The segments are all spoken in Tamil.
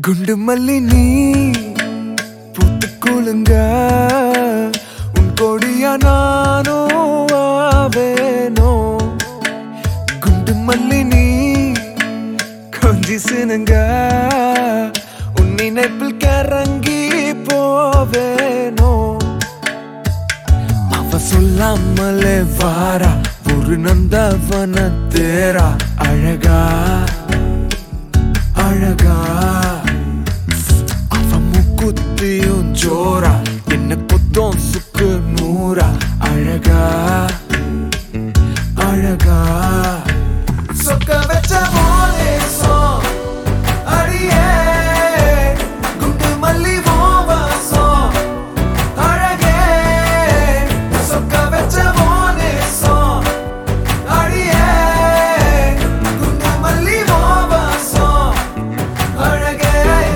குண்டு மல்லி நீ பூத்து குலுங்க உன் கொடியா நானோ ஆவேனோ குண்டு மல்லி நீ கொஞ்சி சினுங்க உன் நினைப்பில் கரங்கி போவேனோ அவ சொல்லாமலே வாரா ஒரு நந்தவன தேரா அழகா அழகா அவ முக்குத்தியும் ஜோரா என்ன குத்தம் சுக்கு நூறா அழகா அழகா சொக்க வச்ச மோனேசம் அடியே குண்டு மல்லி வாசம் அழகே சொக்க வச்ச மோனேசம் அடியே குண்டு மல்லி வாசம் அழகே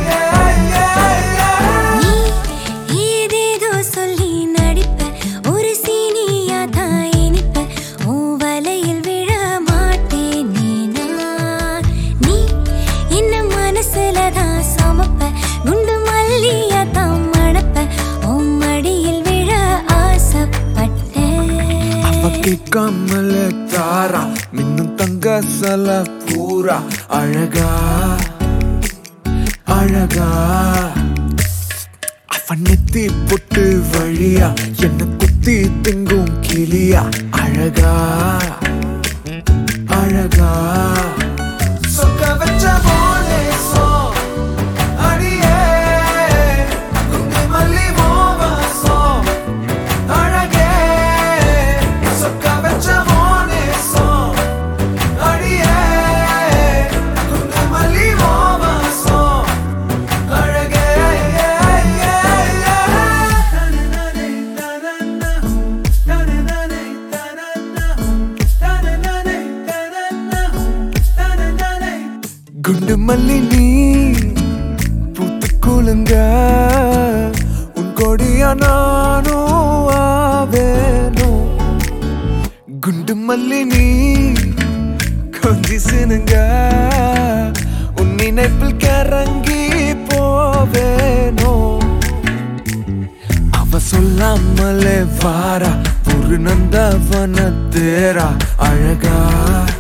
நீ ஏதேதோ சொல்லி நடிப்ப ஒரு சீனியா தான் இனிப்ப உன் வலையில் விழ மாட்டேனே நான் நீ என்ன மனசுல தான் சமப்ப குண்டு மல்லியா தான் மணப்ப உன் மடியில் விழ ஆசைப்பட்டேன் அவ கேட்காமல தாரா மின்னும் தங்க சல பூரா அழகா அழகா அவ நெத்தி பொட்டு வழியா என்ன குத்தி திங்கும் கிளியா அழகா அழகா சொக்க வச்ச மோனேசம் அடியே குண்டு மல்லி வாசம் அழகே சொக்க வச்ச மோனேசம் அடியே குண்டு மல்லி வாசம் அழகே குண்டு மல்லி நீ பூத்து குலுங்க உன் கொடியா நானோ ஆவேனோ குண்டு மல்லி நீ கொஞ்சி சினுங்க உன் நினைப்பில் கரங்கி போவேனோ அவ சொல்லாமலே வாரா ஒரு நந்தவன தேரா அழகா